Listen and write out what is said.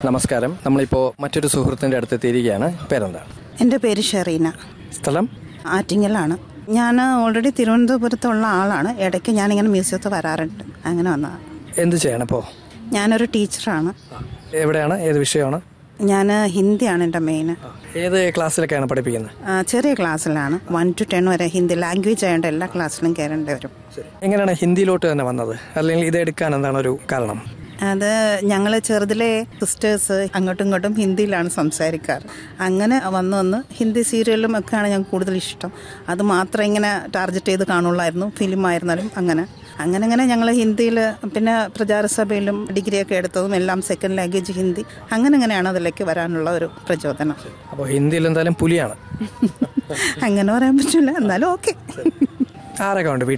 നമസ്കാരം നമ്മളിപ്പോൾ മറ്റൊരു സുഹൃത്തിൻ്റെ അടുത്ത് എത്തിയിരിക്കുകയാണ് പേരെന്താണ് എൻ്റെ പേര് ഷെറീന സ്ഥലം ആറ്റിങ്ങലാണ് ഞാൻ ഓൾറെഡി തിരുവനന്തപുരത്തുള്ള ആളാണ് ഇടയ്ക്ക് ഞാനിങ്ങനെ മ്യൂസിയത്തിൽ വരാറുണ്ട് അങ്ങനെ വന്നതാണ് എന്ത് ചെയ്യണം ഇപ്പോൾ ഞാനൊരു ടീച്ചറാണ് എവിടെയാണ് ഏത് വിഷയമാണ് ഞാൻ ഹിന്ദിയാണ് എൻ്റെ മെയിൻ ഏത് ക്ലാസ്സിലൊക്കെയാണ് പഠിപ്പിക്കുന്നത് ചെറിയ ക്ലാസ്സിലാണ് വൺ ടു ടെൻ വരെ ഹിന്ദി ലാംഗ്വേജ് ആയതുകൊണ്ട് എല്ലാ ക്ലാസ്സിലും കയറേണ്ടി വരും എങ്ങനെയാണ് ഹിന്ദിയിലോട്ട് തന്നെ വന്നത് അല്ലെങ്കിൽ ഇത് എടുക്കാൻ എന്താണ് ഒരു കാരണം അത് ഞങ്ങൾ ചെറുതിലെ സിസ്റ്റേഴ്സ് അങ്ങോട്ടും ഇങ്ങോട്ടും ഹിന്ദിയിലാണ് സംസാരിക്കാറ് അങ്ങനെ വന്ന് വന്ന് ഹിന്ദി സീരിയലും ഒക്കെയാണ് ഞങ്ങൾക്ക് കൂടുതൽ ഇഷ്ടം അത് മാത്രം ഇങ്ങനെ ടാർഗറ്റ് ചെയ്ത് കാണുള്ളായിരുന്നു ഫിലിം ആയിരുന്നാലും അങ്ങനെ അങ്ങനെ അങ്ങനെ ഞങ്ങൾ ഹിന്ദിയിൽ പിന്നെ പ്രചാരസഭയിലും ഡിഗ്രിയൊക്കെ എടുത്തതും എല്ലാം സെക്കൻഡ് ലാംഗ്വേജ് ഹിന്ദി അങ്ങനെ അങ്ങനെയാണ് അതിലേക്ക് വരാനുള്ള ഒരു പ്രചോദനം അപ്പോൾ ഹിന്ദിയിൽ എന്തായാലും പുലിയാണ് അങ്ങനെ പറയാൻ പറ്റില്ല എന്നാലും ഓക്കെ ആരൊക്കെ ഉണ്ട്